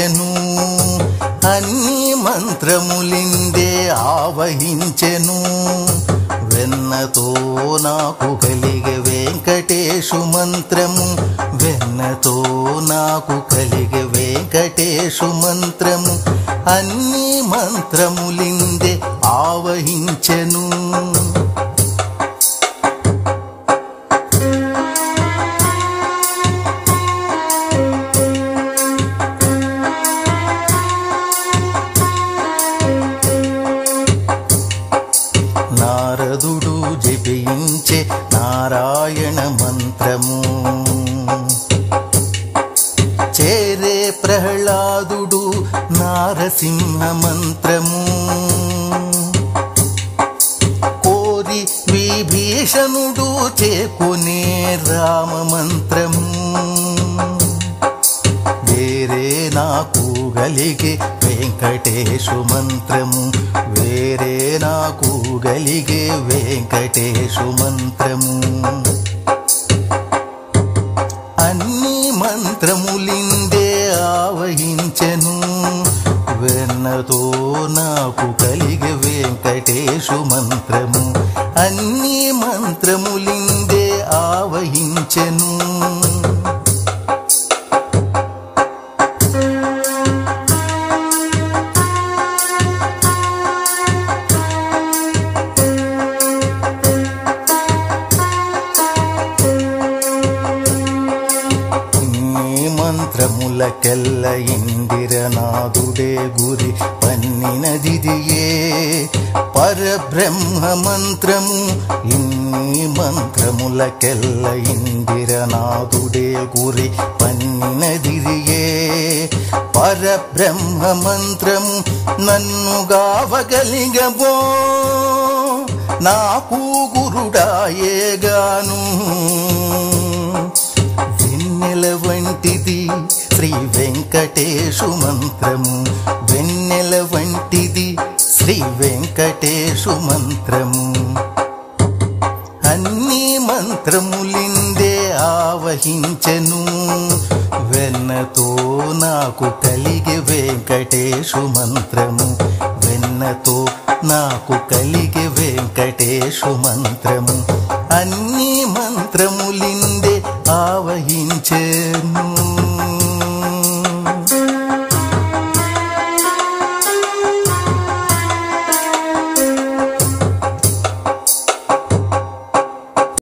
ఆవహించెను అన్ని మంత్రములిందే ఆవహించెను వెన్నతో నాకు కలిగే వెంకటేశు మంత్రము వెన్నతో నాకు కలిగే వెంకటేశు మంత్రము అన్ని మంత్రములిందే ఆవహించెను నారదుడు జపించే నారాయణ మంత్రము చేరే ప్రహ్లాదుడు నారసింహ మంత్రము కోరి విభీషణుడు చేకునే రామ మంత్రము వేరే నాకు గలిగే వెంకటేశు మంత్రము వేరే నాకు గలిగే వెంకటేశు మంత్రము అన్ని మంత్రములిందే ఆవహించెను వెన్నతో నాకు కలిగే వెంకటేశు మంత్రము అన్ని మంత్రములిందే ఆవహించెను ఈ మంత్రములకెల్ల ఇందిరనాథుడే గురి పన్నినదిదియే పరబ్రహ్మ మంత్రము ఇన్ని మంత్రములకెల్ల ఇందిరనాథుడే గురి పన్నినదిదియే పరబ్రహ్మ మంత్రము నన్ను గావగలిగబో నాకు గురుడాయేగాను వెన్నెల వంటిది శ్రీ వెంకటేశు మంత్రము వెన్నెల వంటిది శ్రీ వెంకటేశు మంత్రము అన్ని మంత్రములిందే ఆవహించెను వెన్నతో నాకు కలిగే వెంకటేశు మంత్రము వెన్నతో నాకు కలిగే వెంకటేశు మంత్రము అన్ని మంత్రములిందే ఆవహించే